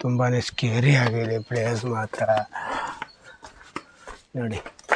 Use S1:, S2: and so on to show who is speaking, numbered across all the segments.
S1: ತುಂಬಾ ಸ್ಕೇರಿ ಆಗಿದೆ ಪ್ಲೇಸ್ ಮಾತ್ರ ನೋಡಿ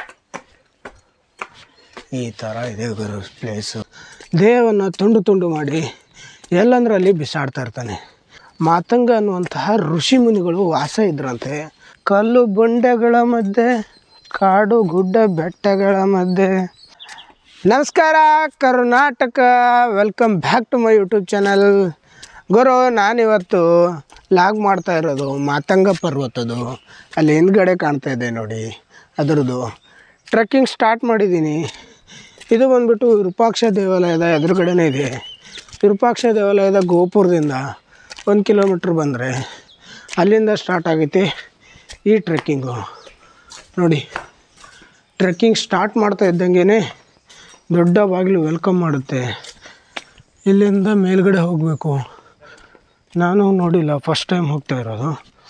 S1: ಈ ಥರ ಇದೆ ಗುರು ಪ್ಲೇಸು ದೇಹವನ್ನು ತುಂಡು ತುಂಡು ಮಾಡಿ ಎಲ್ಲಂದ್ರಲ್ಲಿ ಬಿಸಾಡ್ತಾ ಇರ್ತಾನೆ ಮಾತಂಗ ಅನ್ನುವಂತಹ ಋಷಿ ಮುನಿಗಳು ವಾಸ ಇದ್ರಂತೆ ಕಲ್ಲು ಬಂಡೆಗಳ ಮಧ್ಯೆ ಕಾಡು ಗುಡ್ಡ ಬೆಟ್ಟಗಳ ಮಧ್ಯೆ ನಮಸ್ಕಾರ Karnataka welcome back to my YouTube channel ಗುರು ನಾನಿವತ್ತು ಲಾಗ್ ಮಾಡ್ತಾ ಇರೋದು ಮಾತಂಗ ಪರ್ವತದ್ದು ಅಲ್ಲಿ ಹಿಂದ್ಗಡೆ ಕಾಣ್ತಾ ಇದೆ ನೋಡಿ ಅದರದ್ದು ಟ್ರೆಕ್ಕಿಂಗ್ ಸ್ಟಾರ್ಟ್ ಮಾಡಿದ್ದೀನಿ ಇದು ಬಂದ್ಬಿಟ್ಟು ವಿರೂಪಾಕ್ಷ ದೇವಾಲಯದ ಎದುರುಗಡೆನೇ ಇದೆ ವಿರೂಪಾಕ್ಷ ದೇವಾಲಯದ ಗೋಪುರದಿಂದ ಒಂದು ಕಿಲೋಮೀಟ್ರ್ ಬಂದರೆ ಅಲ್ಲಿಂದ ಸ್ಟಾರ್ಟ್ ಆಗೈತಿ ಈ ಟ್ರೆಕ್ಕಿಂಗು ನೋಡಿ ಟ್ರೆಕ್ಕಿಂಗ್ ಸ್ಟಾರ್ಟ್ ಮಾಡ್ತಾ ಇದ್ದಂಗೆ ದೊಡ್ಡ ಬಾಗಿಲು ವೆಲ್ಕಮ್ ಮಾಡುತ್ತೆ ಇಲ್ಲಿಂದ ಮೇಲ್ಗಡೆ ಹೋಗಬೇಕು ನಾನು ನೋಡಿಲ್ಲ ಫಸ್ಟ್ ಟೈಮ್ ಹೋಗ್ತಾ ಇರೋದು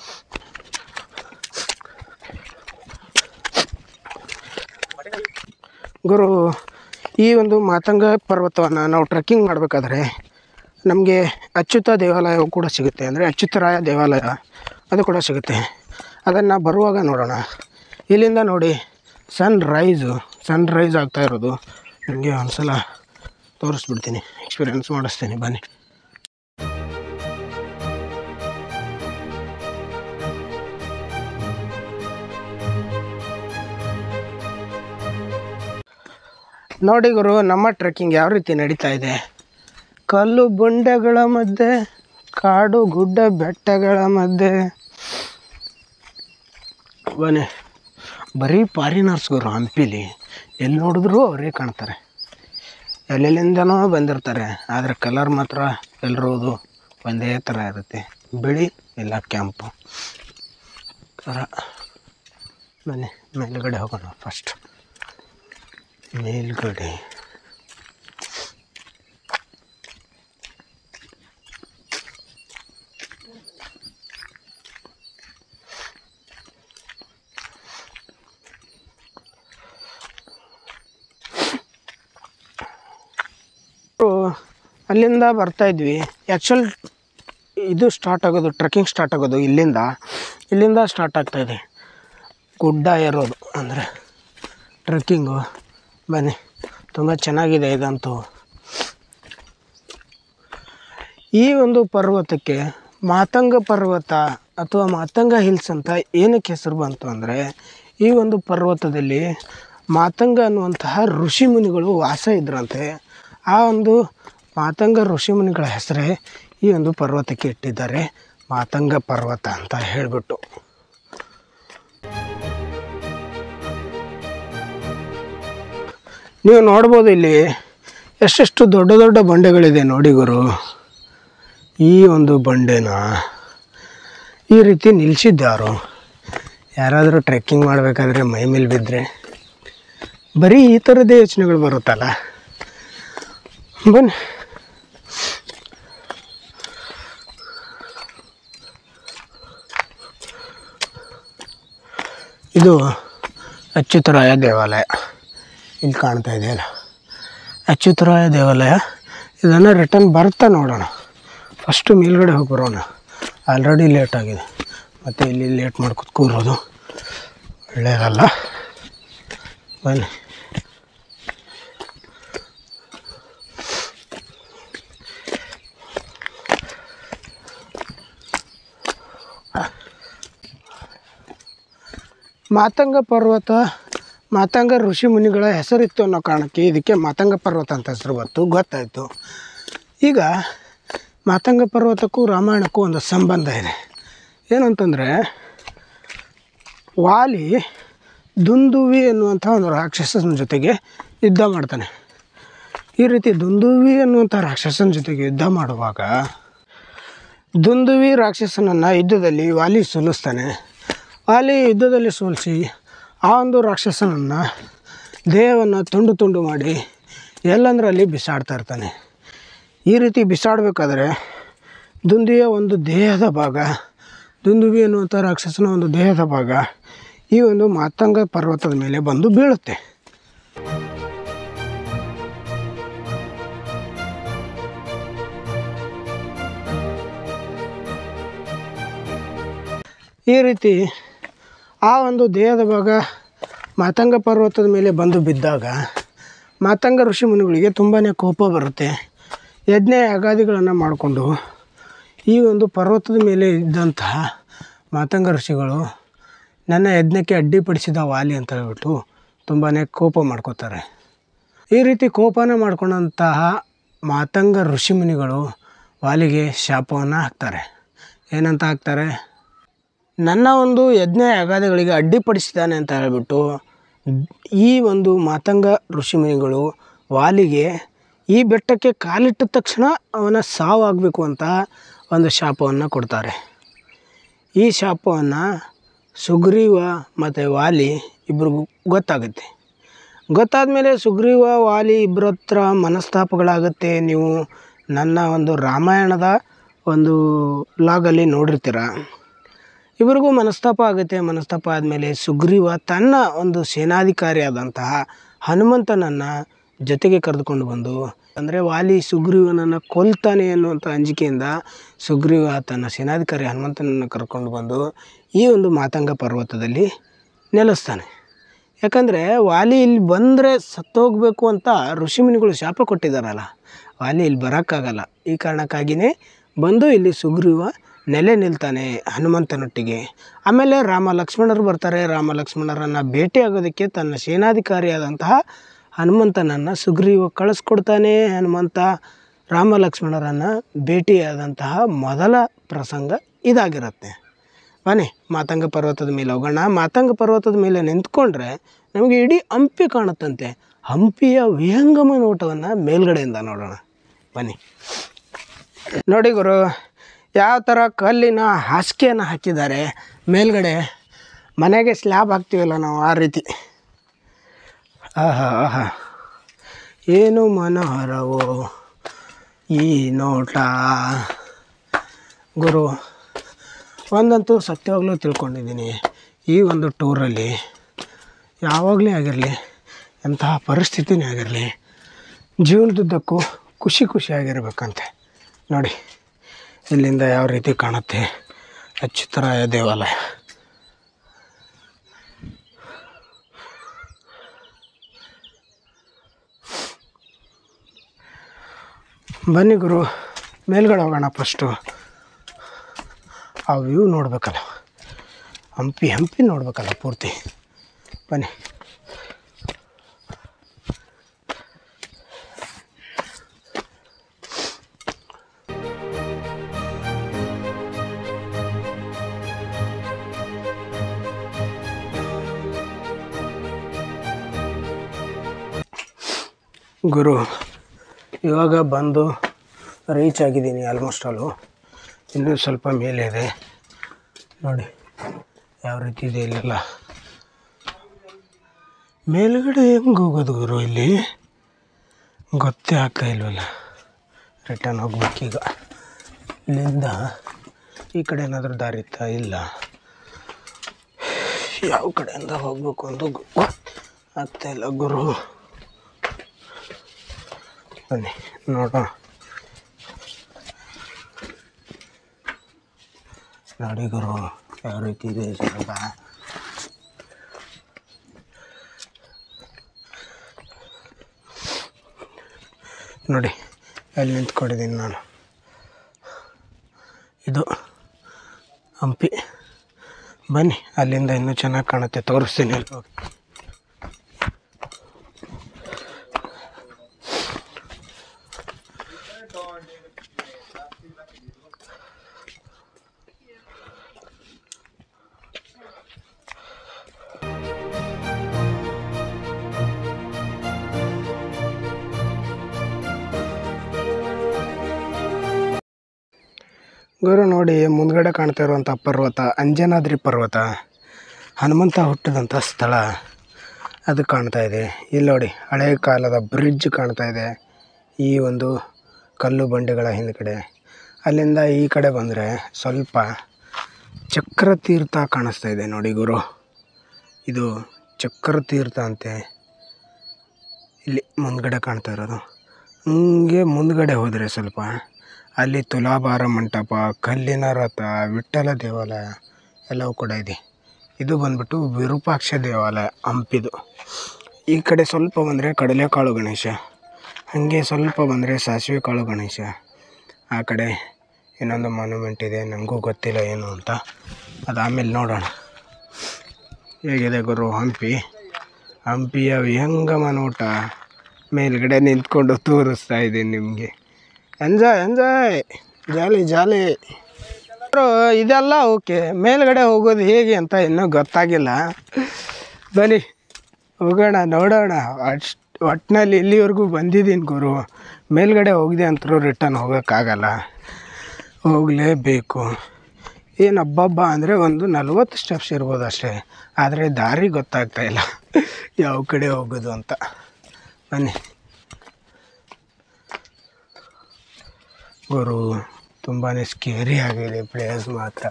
S1: ಗುರು ಈ ಒಂದು ಮಾತಂಗ ಪರ್ವತವನ್ನು ನಾವು ಟ್ರೆಕ್ಕಿಂಗ್ ಮಾಡಬೇಕಾದ್ರೆ ನಮಗೆ ಅಚ್ಯುತ ದೇವಾಲಯವು ಕೂಡ ಸಿಗುತ್ತೆ ಅಂದರೆ ಅಚ್ಯುತರಾಯ ದೇವಾಲಯ ಅದು ಕೂಡ ಸಿಗುತ್ತೆ ಅದನ್ನು ಬರುವಾಗ ನೋಡೋಣ ಇಲ್ಲಿಂದ ನೋಡಿ ಸನ್ ರೈಸು ಸನ್ ರೈಸ್ ಆಗ್ತಾ ಇರೋದು ನಿಮಗೆ ಒಂದು ಸಲ ತೋರಿಸ್ಬಿಡ್ತೀನಿ ಎಕ್ಸ್ಪೀರಿಯೆನ್ಸ್ ಮಾಡಿಸ್ತೀನಿ ಬನ್ನಿ ನೋಡಿ ಗುರು ನಮ್ಮ ಟ್ರೆಕ್ಕಿಂಗ್ ಯಾವ ರೀತಿ ನಡೀತಾ ಇದೆ ಕಲ್ಲು ಬಂಡೆಗಳ ಮಧ್ಯೆ ಕಾಡು ಗುಡ್ಡ ಬೆಟ್ಟಗಳ ಮಧ್ಯೆ ಬನ್ನಿ ಬರೀ ಫಾರಿನರ್ಸ್ ಗುರು ಹಂಪಿಲಿ ಎಲ್ಲಿ ನೋಡಿದ್ರು ಅವರೇ ಕಾಣ್ತಾರೆ ಎಲ್ಲೆಲ್ಲಿಂದನೋ ಬಂದಿರ್ತಾರೆ ಆದರೆ ಕಲರ್ ಮಾತ್ರ ಎಲ್ಲರದು ಒಂದೇ ಥರ ಇರುತ್ತೆ ಬಿಳಿ ಇಲ್ಲ ಕೆಂಪು ಥರ ಬನ್ನಿ ಮೇಲುಗಡೆ ಹೋಗೋಣ ಫಸ್ಟ್ ಮೇಲ್ಗಡೆ ಅಲ್ಲಿಂದ ಬರ್ತಾ ಇದ್ವಿ ಆ್ಯಕ್ಚುಲ್ ಇದು ಸ್ಟಾರ್ಟ್ ಆಗೋದು ಟ್ರೆಕ್ಕಿಂಗ್ ಸ್ಟಾರ್ಟ್ ಆಗೋದು ಇಲ್ಲಿಂದ ಇಲ್ಲಿಂದ ಸ್ಟಾರ್ಟ್ ಆಗ್ತಾ ಇದೆ ಗುಡ್ಡ ಏರೋದು ಅಂದರೆ ಟ್ರೆಕ್ಕಿಂಗು ಬನ್ನಿ ತುಂಬ ಚೆನ್ನಾಗಿದೆ ಇದಂತೂ ಈ ಒಂದು ಪರ್ವತಕ್ಕೆ ಮಾತಂಗ ಪರ್ವತ ಅಥವಾ ಮಾತಂಗ ಹಿಲ್ಸ್ ಅಂತ ಏನಕ್ಕೆ ಹೆಸರು ಬಂತು ಅಂದರೆ ಈ ಒಂದು ಪರ್ವತದಲ್ಲಿ ಮಾತಂಗ ಅನ್ನುವಂತಹ ಋಷಿ ಮುನಿಗಳು ವಾಸ ಇದ್ರಂತೆ ಆ ಒಂದು ಮಾತಂಗ ಋಷಿ ಮುನಿಗಳ ಹೆಸರೇ ಈ ಒಂದು ಪರ್ವತಕ್ಕೆ ಇಟ್ಟಿದ್ದಾರೆ ಮಾತಂಗ ಪರ್ವತ ಅಂತ ಹೇಳಿಬಿಟ್ಟು ನೀವು ನೋಡ್ಬೋದು ಇಲ್ಲಿ ಎಷ್ಟೆಷ್ಟು ದೊಡ್ಡ ದೊಡ್ಡ ಬಂಡೆಗಳಿದೆ ನೋಡಿ ಗುರು ಈ ಒಂದು ಬಂಡೆನ ಈ ರೀತಿ ನಿಲ್ಲಿಸಿದ್ದಾರು ಯಾರಾದರೂ ಟ್ರೆಕ್ಕಿಂಗ್ ಮಾಡಬೇಕಾದ್ರೆ ಮೈ ಮೇಲೆ ಬಿದ್ದರೆ ಬರೀ ಈ ಥರದ್ದೇ ಯೋಚನೆಗಳು ಬರುತ್ತಲ್ಲ ಬನ್ನಿ ಇದು ಅಚ್ಯುತರಾಯ ದೇವಾಲಯ ಇಲ್ಲಿ ಕಾಣ್ತಾ ಇದೆಯಲ್ಲ ಅಚ್ಯುತರಾಯ ದೇವಾಲಯ ಇದನ್ನು ರಿಟರ್ನ್ ಬರ್ತಾ ನೋಡೋಣ ಫಸ್ಟು ಮೇಲ್ಗಡೆ ಹೋಗಿ ಬರೋಣ ಆಲ್ರೆಡಿ ಲೇಟ್ ಆಗಿದೆ ಮತ್ತು ಇಲ್ಲಿ ಲೇಟ್ ಮಾಡ್ಕೊತ ಕೂರೋದು ಒಳ್ಳೆಯದಲ್ಲ ಬನ್ನಿ ಮಾತಂಗ ಪರ್ವತ ಮಾತಂಗ ಋಷಿ ಮುನಿಗಳ ಹೆಸರಿತ್ತು ಅನ್ನೋ ಕಾರಣಕ್ಕೆ ಇದಕ್ಕೆ ಮಾತಂಗ ಪರ್ವತ ಅಂತ ಹೆಸರು ಬಂತು ಗೊತ್ತಾಯಿತು ಈಗ ಮಾತಂಗ ಪರ್ವತಕ್ಕೂ ರಾಮಾಯಣಕ್ಕೂ ಒಂದು ಸಂಬಂಧ ಇದೆ ಏನಂತಂದರೆ ವಾಲಿ ದುಂದುವಿ ಎನ್ನುವಂಥ ಒಂದು ರಾಕ್ಷಸನ ಜೊತೆಗೆ ಯುದ್ಧ ಮಾಡ್ತಾನೆ ಈ ರೀತಿ ದುಂದುವಿ ಎನ್ನುವಂಥ ರಾಕ್ಷಸನ ಜೊತೆಗೆ ಯುದ್ಧ ಮಾಡುವಾಗ ದುಂದುವಿ ರಾಕ್ಷಸನನ್ನು ಯುದ್ಧದಲ್ಲಿ ವಾಲಿ ಸೋಲಿಸ್ತಾನೆ ವಾಲಿ ಯುದ್ಧದಲ್ಲಿ ಸೋಲಿಸಿ ಆ ಒಂದು ರಾಕ್ಷಸನನ್ನು ದೇಹವನ್ನು ತುಂಡು ತುಂಡು ಮಾಡಿ ಎಲ್ಲಂದ್ರಲ್ಲಿ ಬಿಸಾಡ್ತಾ ಇರ್ತಾನೆ ಈ ರೀತಿ ಬಿಸಾಡಬೇಕಾದ್ರೆ ದುಂದುವಿಯ ಒಂದು ದೇಹದ ಭಾಗ ದುಂದುವಿ ಎನ್ನುವಂಥ ರಾಕ್ಷಸನ ಒಂದು ದೇಹದ ಭಾಗ ಈ ಒಂದು ಮಾತಂಗ ಪರ್ವತದ ಮೇಲೆ ಬಂದು ಬೀಳುತ್ತೆ ಈ ರೀತಿ ಆ ಒಂದು ದೇಹದ ಭಾಗ ಮಾತಂಗ ಪರ್ವತದ ಮೇಲೆ ಬಂದು ಬಿದ್ದಾಗ ಮಾತಂಗ ಋಷಿ ಮುನಿಗಳಿಗೆ ತುಂಬಾ ಕೋಪ ಬರುತ್ತೆ ಯಜ್ಞ ಯಾಗಾದಿಗಳನ್ನು ಮಾಡಿಕೊಂಡು ಈ ಒಂದು ಪರ್ವತದ ಮೇಲೆ ಇದ್ದಂತಹ ಮಾತಂಗ ಋಷಿಗಳು ನನ್ನ ಯಜ್ಞಕ್ಕೆ ಅಡ್ಡಿಪಡಿಸಿದ ವಾಲಿ ಅಂತ ಹೇಳ್ಬಿಟ್ಟು ತುಂಬಾ ಕೋಪ ಮಾಡ್ಕೋತಾರೆ ಈ ರೀತಿ ಕೋಪನ ಮಾಡ್ಕೊಂಡಂತಹ ಮಾತಂಗ ಋಷಿಮುನಿಗಳು ವಾಲಿಗೆ ಶಾಪವನ್ನು ಹಾಕ್ತಾರೆ ಏನಂತ ಹಾಕ್ತಾರೆ ನನ್ನ ಒಂದು ಯಜ್ಞ ಯಾಗಾದಿಗಳಿಗೆ ಅಡ್ಡಿಪಡಿಸಿದ್ದಾನೆ ಅಂತ ಹೇಳಿಬಿಟ್ಟು ಈ ಒಂದು ಮಾತಂಗ ಋಷಿಮುನಿಗಳು ವಾಲಿಗೆ ಈ ಬೆಟ್ಟಕ್ಕೆ ಕಾಲಿಟ್ಟ ತಕ್ಷಣ ಅವನ ಸಾವಾಗಬೇಕು ಅಂತ ಒಂದು ಶಾಪವನ್ನು ಕೊಡ್ತಾರೆ ಈ ಶಾಪವನ್ನು ಸುಗ್ರೀವ ಮತ್ತು ವಾಲಿ ಇಬ್ರಿಗೂ ಗೊತ್ತಾಗುತ್ತೆ ಗೊತ್ತಾದ ಮೇಲೆ ಸುಗ್ರೀವ ವಾಲಿ ಇಬ್ಬರ ಹತ್ರ ಮನಸ್ತಾಪಗಳಾಗುತ್ತೆ ನೀವು ನನ್ನ ಒಂದು ರಾಮಾಯಣದ ಒಂದು ಲಾಗಲ್ಲಿ ನೋಡಿರ್ತೀರ ಇಬ್ಬರಿಗೂ ಮನಸ್ತಾಪ ಆಗುತ್ತೆ ಮನಸ್ತಾಪ ಆದಮೇಲೆ ಸುಗ್ರೀವ ತನ್ನ ಒಂದು ಸೇನಾಧಿಕಾರಿಯಾದಂತಹ ಹನುಮಂತನನ್ನು ಜೊತೆಗೆ ಕರೆದುಕೊಂಡು ಬಂದು ಅಂದರೆ ವಾಲಿ ಸುಗ್ರೀವನನ್ನು ಕೊಲ್ತಾನೆ ಅನ್ನುವಂಥ ಅಂಜಿಕೆಯಿಂದ ಸುಗ್ರೀವ ತನ್ನ ಸೇನಾಧಿಕಾರಿ ಹನುಮಂತನನ್ನು ಕರ್ಕೊಂಡು ಬಂದು ಈ ಒಂದು ಮಾತಂಗ ಪರ್ವತದಲ್ಲಿ ನೆಲೆಸ್ತಾನೆ ಯಾಕಂದರೆ ವಾಲಿ ಇಲ್ಲಿ ಬಂದರೆ ಸತ್ತೋಗಬೇಕು ಅಂತ ಋಷಿಮುನಿಗಳು ಶಾಪ ಕೊಟ್ಟಿದ್ದಾರಲ್ಲ ವಾಲಿ ಇಲ್ಲಿ ಬರೋಕ್ಕಾಗಲ್ಲ ಈ ಕಾರಣಕ್ಕಾಗಿಯೇ ಬಂದು ಇಲ್ಲಿ ಸುಗ್ರೀವ ನೆಲೆ ನಿಲ್ತಾನೆ ಹನುಮಂತನೊಟ್ಟಿಗೆ ಆಮೇಲೆ ರಾಮ ಲಕ್ಷ್ಮಣರು ಬರ್ತಾರೆ ರಾಮ ಲಕ್ಷ್ಮಣರನ್ನು ಭೇಟಿಯಾಗೋದಕ್ಕೆ ತನ್ನ ಸೇನಾಧಿಕಾರಿಯಾದಂತಹ ಹನುಮಂತನನ್ನು ಸುಗ್ರೀವ ಕಳಿಸ್ಕೊಡ್ತಾನೆ ಹನುಮಂತ ರಾಮ ಲಕ್ಷ್ಮಣರನ್ನು ಭೇಟಿಯಾದಂತಹ ಮೊದಲ ಪ್ರಸಂಗ ಇದಾಗಿರುತ್ತೆ ಬನ್ನಿ ಮಾತಂಗ ಪರ್ವತದ ಮೇಲೆ ಹೋಗೋಣ ಮಾತಂಗ ಪರ್ವತದ ಮೇಲೆ ನಿಂತ್ಕೊಂಡ್ರೆ ನಮಗೆ ಇಡೀ ಹಂಪಿ ಕಾಣುತ್ತಂತೆ ಹಂಪಿಯ ವಿಹಂಗಮ ನೋಟವನ್ನು ಮೇಲ್ಗಡೆಯಿಂದ ನೋಡೋಣ ಬನ್ನಿ ನೋಡಿ ಗುರು ಯಾವ ಥರ ಕಲ್ಲಿನ ಹಾಸಿಗೆಯನ್ನು ಹಾಕಿದ್ದಾರೆ ಮೇಲ್ಗಡೆ ಮನೆಗೆ ಸ್ಲ್ಯಾಬ್ ಹಾಕ್ತೀವಲ್ಲ ನಾವು ಆ ರೀತಿ ಆಹಾ ಆಹಾ ಏನು ಮನೋಹರವೋ ಈ ನೋಟ ಗುರು ಒಂದಂತೂ ಸತ್ಯವಾಗ್ಲೂ ತಿಳ್ಕೊಂಡಿದ್ದೀನಿ ಈ ಒಂದು ಟೂರಲ್ಲಿ ಯಾವಾಗಲೇ ಆಗಿರಲಿ ಎಂತಹ ಪರಿಸ್ಥಿತಿನೇ ಆಗಿರಲಿ ಜೀವನದುದ್ದಕ್ಕೂ ಖುಷಿ ಖುಷಿಯಾಗಿರ್ಬೇಕಂತೆ ನೋಡಿ ಇಲ್ಲಿಂದ ಯಾವ ರೀತಿ ಕಾಣುತ್ತೆ ಅಚ್ಯುತರಾಯ ದೇವಾಲಯ ಬನ್ನಿ ಗುರು ಮೇಲ್ಗಡೆ ಹೋಗೋಣ ಫಸ್ಟು ಆ ವ್ಯೂ ನೋಡ್ಬೇಕಲ್ಲ ಹಂಪಿ ಹಂಪಿ ನೋಡ್ಬೇಕಲ್ಲ ಪೂರ್ತಿ ಬನ್ನಿ ಗುರು ಇವಾಗ ಬಂದು ರೀಚ್ ಆಗಿದ್ದೀನಿ ಆಲ್ಮೋಸ್ಟ್ ಆಲು ಇನ್ನೂ ಸ್ವಲ್ಪ ಮೇಲೆ ಇದೆ ನೋಡಿ ಯಾವ ರೀತಿ ಇದೆ ಇಲ್ಲೆಲ್ಲ ಮೇಲ್ಗಡೆ ಹೆಂಗೆ ಹೋಗೋದು ಗುರು ಇಲ್ಲಿ ಗೊತ್ತೇ ಆಗ್ತಾ ಇಲ್ವಲ್ಲ ರಿಟರ್ನ್ ಹೋಗ್ಬೇಕೀಗ ಇಲ್ಲಿಂದ ಈ ಕಡೆ ಏನಾದರೂ ದಾರಿ ಇತ್ತಾ ಇಲ್ಲ ಯಾವ ಕಡೆಯಿಂದ ಹೋಗ್ಬೇಕು ಅಂತ ಗೊ- ಆಗ್ತಾ ಇಲ್ಲ ಗುರು ಬನ್ನಿ ನೋಡೋಣ ನೋಡಿ ಗುರು ಯಾವ ರೀತಿ ಇದೆ ಜಾಗ ನೋಡಿ ಅಲ್ಲಿ ನಿಂತ್ಕೊಂಡಿದ್ದೀನಿ ನಾನು ಇದು ಹಂಪಿ ಬನ್ನಿ ಅಲ್ಲಿಂದ ಇನ್ನೂ ಚೆನ್ನಾಗಿ ಕಾಣುತ್ತೆ ತೋರಿಸ್ತೀನಿ ಅಲ್ಲಿ ಹೋಗಿ ಗುರು ನೋಡಿ ಮುಂದ್ಗಡೆ ಕಾಣ್ತಾ ಇರುವಂಥ ಪರ್ವತ ಅಂಜನಾದ್ರಿ ಪರ್ವತ ಹನುಮಂತ ಹುಟ್ಟಿದಂಥ ಸ್ಥಳ ಅದು ಕಾಣ್ತಾ ಇದೆ ಇಲ್ಲಿ ನೋಡಿ ಹಳೆಯ ಕಾಲದ ಬ್ರಿಡ್ಜ್ ಕಾಣ್ತಾ ಇದೆ ಈ ಒಂದು ಕಲ್ಲು ಬಂಡೆಗಳ ಹಿಂದ್ಗಡೆ ಅಲ್ಲಿಂದ ಈ ಕಡೆ ಬಂದರೆ ಸ್ವಲ್ಪ ಚಕ್ರತೀರ್ಥ ಕಾಣಿಸ್ತಾ ಇದೆ ನೋಡಿ ಗುರು ಇದು ಚಕ್ರತೀರ್ಥ ಅಂತೆ ಇಲ್ಲಿ ಮುಂದ್ಗಡೆ ಕಾಣ್ತಾ ಇರೋದು ಹಂಗೆ ಮುಂದ್ಗಡೆ ಹೋದರೆ ಸ್ವಲ್ಪ ಅಲ್ಲಿ ತುಲಾಭಾರ ಮಂಟಪ ಕಲ್ಲಿನ ರಥ ವಿಠ್ಠಲ ದೇವಾಲಯ ಎಲ್ಲವೂ ಕೂಡ ಇದೆ ಇದು ಬಂದ್ಬಿಟ್ಟು ವಿರೂಪಾಕ್ಷ ದೇವಾಲಯ ಹಂಪಿದು ಈ ಕಡೆ ಸ್ವಲ್ಪ ಬಂದರೆ ಕಡಲೆಕಾಳು ಗಣೇಶ ಹಾಗೆ ಸ್ವಲ್ಪ ಬಂದರೆ ಸಾಸಿವೆ ಕಾಳು ಗಣೇಶ ಆ ಕಡೆ ಇನ್ನೊಂದು ಮಾನ್ಯುಮೆಂಟ್ ಇದೆ ನನಗೂ ಗೊತ್ತಿಲ್ಲ ಏನು ಅಂತ ಅದು ಆಮೇಲೆ ನೋಡೋಣ ಹೇಗಿದೆ ಗುರು ಹಂಪಿ ಹಂಪಿಯ ವಿಹಂಗಮ ನೋಟ ಮೇಲ್ಗಡೆ ನಿಂತ್ಕೊಂಡು ತೋರಿಸ್ತಾ ಇದ್ದೀನಿ ನಿಮಗೆ enjoy enjoy jolly jolly bro, ಇದೆಲ್ಲ ಓಕೆ ಮೇಲ್ಗಡೆ ಹೋಗೋದು ಹೇಗೆ ಅಂತ ಇನ್ನೂ ಗೊತ್ತಾಗಿಲ್ಲ ಬನ್ನಿ ಹೋಗೋಣ ನೋಡೋಣ ಅಷ್ಟು ಒಟ್ಟಿನಲ್ಲಿ ಇಲ್ಲಿವರೆಗೂ ಬಂದಿದ್ದೀನಿ ಗುರು ಮೇಲ್ಗಡೆ ಹೋಗಿದೆ ಅಂತರೂ ರಿಟರ್ನ್ ಹೋಗೋಕ್ಕಾಗಲ್ಲ ಹೋಗಲೇಬೇಕು ಏನು ಹಬ್ಬಬ್ಬ ಅಂದರೆ ಒಂದು ನಲ್ವತ್ತು ಸ್ಟೆಪ್ಸ್ ಇರ್ಬೋದು ಅಷ್ಟೇ ಆದರೆ ದಾರಿ ಗೊತ್ತಾಗ್ತಾ ಇಲ್ಲ ಯಾವ ಕಡೆ ಹೋಗೋದು ಅಂತ ಬನ್ನಿ ಗುರು ತುಂಬಾ ಸ್ಕೇರಿ ಆಗಿದೆ ಪ್ಲೇಸ್ ಮಾತ್ರ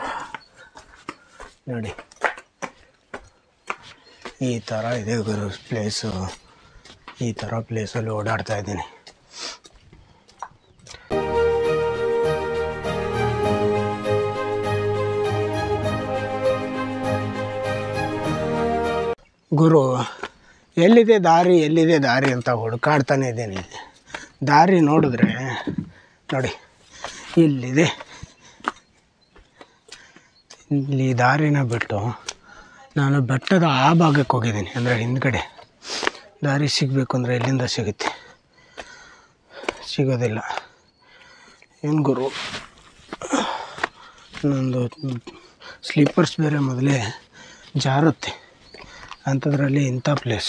S1: ನೋಡಿ ಈ ಥರ ಇದೆ ಗುರು ಪ್ಲೇಸು ಈ ಥರ ಪ್ಲೇಸಲ್ಲಿ ಓಡಾಡ್ತಾ ಇದ್ದೀನಿ ಗುರು ಎಲ್ಲಿದೆ ದಾರಿ ಎಲ್ಲಿದೆ ದಾರಿ ಅಂತ ಹುಡುಕಾಡ್ತಾನೆ ಇದ್ದೀನಿ ದಾರಿ ನೋಡಿದ್ರೆ ನೋಡಿ ಇಲ್ಲಿದೆ ಇಲ್ಲಿ ದಾರಿನ ಬಿಟ್ಟು ನಾನು ಬೆಟ್ಟದ ಆ ಭಾಗಕ್ಕೆ ಹೋಗಿದ್ದೀನಿ ಅಂದರೆ ಹಿಂದ್ಗಡೆ ದಾರಿ ಸಿಗಬೇಕು ಅಂದರೆ ಎಲ್ಲಿಂದ ಸಿಗುತ್ತೆ ಸಿಗೋದಿಲ್ಲ ಏನು ಗುರು ನಂದು ಸ್ಲೀಪರ್ಸ್ ಬೇರೆ ಮೊದಲೇ ಜಾರುತ್ತೆ ಅಂಥದ್ರಲ್ಲಿ ಇಂಥ ಪ್ಲೇಸ್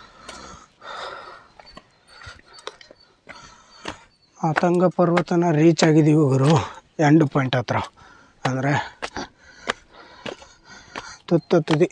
S1: ಮಾತಂಗ ಪರ್ವತನ ರೀಚ್ ಆಗಿದ್ದೀವಿ ಗುರು ಎಂಡ್ ಪಾಯಿಂಟ್ ಹತ್ರ ಅಂದರೆ ತುತ್ತ ತುದಿ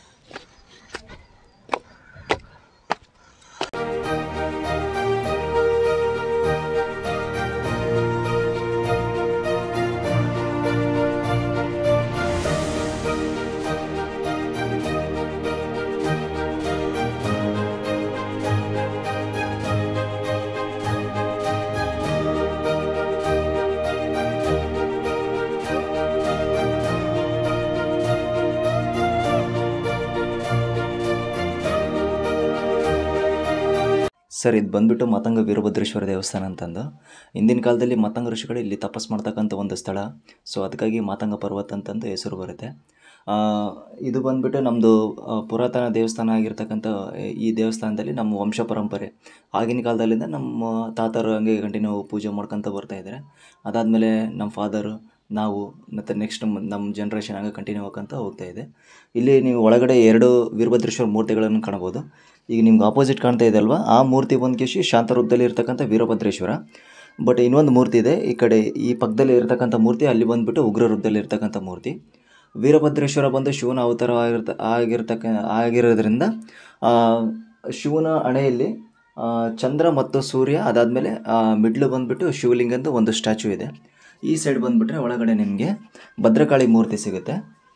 S2: ಸರ್ ಇದು ಬಂದ್ಬಿಟ್ಟು ಮತಂಗ ವೀರಭದ್ರೇಶ್ವರ ದೇವಸ್ಥಾನ ಅಂತಂದು ಹಿಂದಿನ ಕಾಲದಲ್ಲಿ ಮತಂಗ ಋಷಿಗಳು ಇಲ್ಲಿ ತಪಸ್ ಮಾಡ್ತಕ್ಕಂಥ ಒಂದು ಸ್ಥಳ ಸೊ ಅದಕ್ಕಾಗಿ ಮಾತಂಗ ಪರ್ವತ ಅಂತಂದು ಹೆಸರು ಬರುತ್ತೆ ಆ, ಇದು ಬಂದ್ಬಿಟ್ಟು ನಮ್ಮದು ಪುರಾತನ ದೇವಸ್ಥಾನ ಆಗಿರ್ತಕ್ಕಂಥ ಈ ದೇವಸ್ಥಾನದಲ್ಲಿ ನಮ್ಮ ವಂಶ ಪರಂಪರೆ ಆಗಿನ ಕಾಲದಲ್ಲಿಂದ ನಮ್ಮ ತಾತರು ಹಂಗೆ ಕಂಟಿನ್ಯೂ ಪೂಜೆ ಮಾಡ್ಕೊತ ಬರ್ತಾ ಇದ್ದಾರೆ ಅದಾದಮೇಲೆ ನಮ್ಮ ಫಾದರು ನಾವು ಮತ್ತು ನೆಕ್ಸ್ಟ್ ನಮ್ಮ ಜನ್ರೇಷನ್ ಹಂಗೆ ಕಂಟಿನ್ಯೂ ಆಗ್ಕೊಂತ ಹೋಗ್ತಾ ಇದೆ ಇಲ್ಲಿ ನೀವು ಒಳಗಡೆ ಎರಡು ವೀರಭದ್ರೇಶ್ವರ ಮೂರ್ತಿಗಳನ್ನು ಕಾಣ್ಬೋದು ಈಗ ನಿಮ್ಗೆ ಆಪೋಸಿಟ್ ಕಾಣ್ತಾ ಇದೆ ಅಲ್ವಾ ಆ ಮೂರ್ತಿ ಬಂದು ಕೇಶಿ ಶಾಂತರೂಪದಲ್ಲಿ ಇರ್ತಕ್ಕಂಥ ವೀರಭದ್ರೇಶ್ವರ ಬಟ್ ಇನ್ನೊಂದು ಮೂರ್ತಿ ಇದೆ ಈ ಕಡೆ ಈ ಪಕ್ಕದಲ್ಲಿ ಇರ್ತಕ್ಕಂಥ ಮೂರ್ತಿ ಅಲ್ಲಿ ಬಂದುಬಿಟ್ಟು ಉಗ್ರ ರೂಪದಲ್ಲಿ ಇರ್ತಕ್ಕಂಥ ಮೂರ್ತಿ ವೀರಭದ್ರೇಶ್ವರ ಬಂದು ಶಿವನ ಅವತಾರ ಆಗಿರ್ತ ಆಗಿರ್ತಕ್ಕ ಆಗಿರೋದ್ರಿಂದ ಆ, ಶಿವನ ಹಣೆಯಲ್ಲಿ ಆ, ಚಂದ್ರ ಮತ್ತು ಸೂರ್ಯ ಅದಾದಮೇಲೆ ಮಿಡ್ಲು ಬಂದುಬಿಟ್ಟು ಶಿವಲಿಂಗಂದು ಒಂದು ಸ್ಟ್ಯಾಚು ಇದೆ ಈ ಸೈಡ್ ಬಂದುಬಿಟ್ರೆ ಒಳಗಡೆ ನಿಮಗೆ ಭದ್ರಕಾಳಿ ಮೂರ್ತಿ ಸಿಗುತ್ತೆ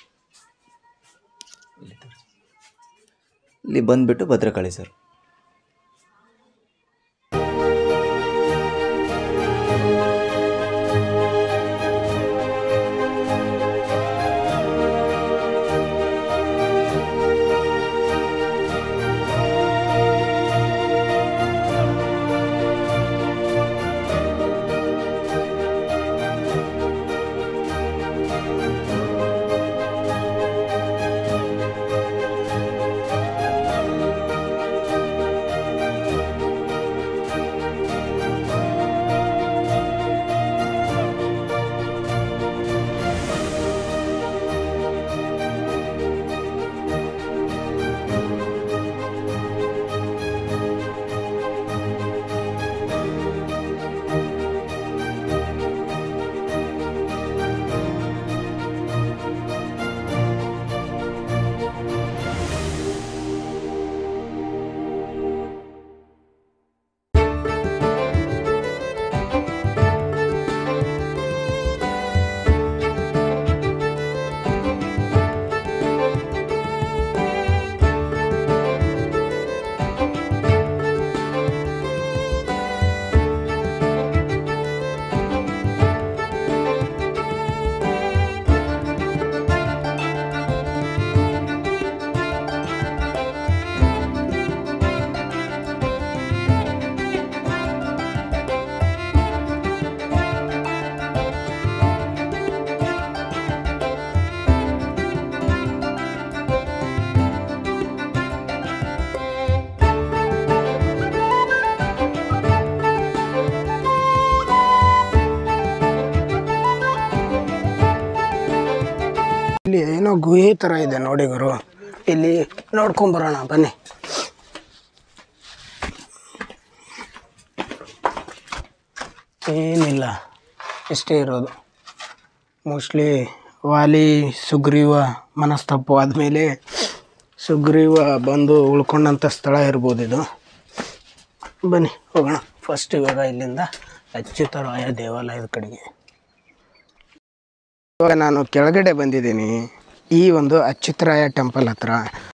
S2: ಇಲ್ಲಿ ತೋರ್ಸಿ. ಇಲ್ಲಿ ಬಂದುಬಿಟ್ಟು ಭದ್ರಕಾಳಿ ಸರ್
S1: ಇಲ್ಲಿ ಏನೋ ಗುಹೆ ಥರ ಇದೆ ನೋಡಿ ಗುರು ಇಲ್ಲಿ ನೋಡ್ಕೊಂಬರೋಣ ಬನ್ನಿ ಏನಿಲ್ಲ ಇಷ್ಟೇ ಇರೋದು ಮೋಸ್ಟ್ಲಿ ವಾಲಿ ಸುಗ್ರೀವ ಮನಸ್ತಪ್ಪು ಆದಮೇಲೆ ಸುಗ್ರೀವ ಬಂದು ಉಳ್ಕೊಂಡಂಥ ಸ್ಥಳ ಇರ್ಬೋದು ಇದು ಬನ್ನಿ ಹೋಗೋಣ ಫಸ್ಟ್ ಇವಾಗ ಇಲ್ಲಿಂದ ಅಚ್ಯುತರಾಯ ದೇವಾಲಯದ ಕಡೆಗೆ ಇವಾಗ ನಾನು ಕೆಳಗಡೆ ಬಂದಿದ್ದೀನಿ ಈ ಒಂದು ಅಚ್ಯುತರಾಯ ಟೆಂಪಲ್ ಹತ್ರ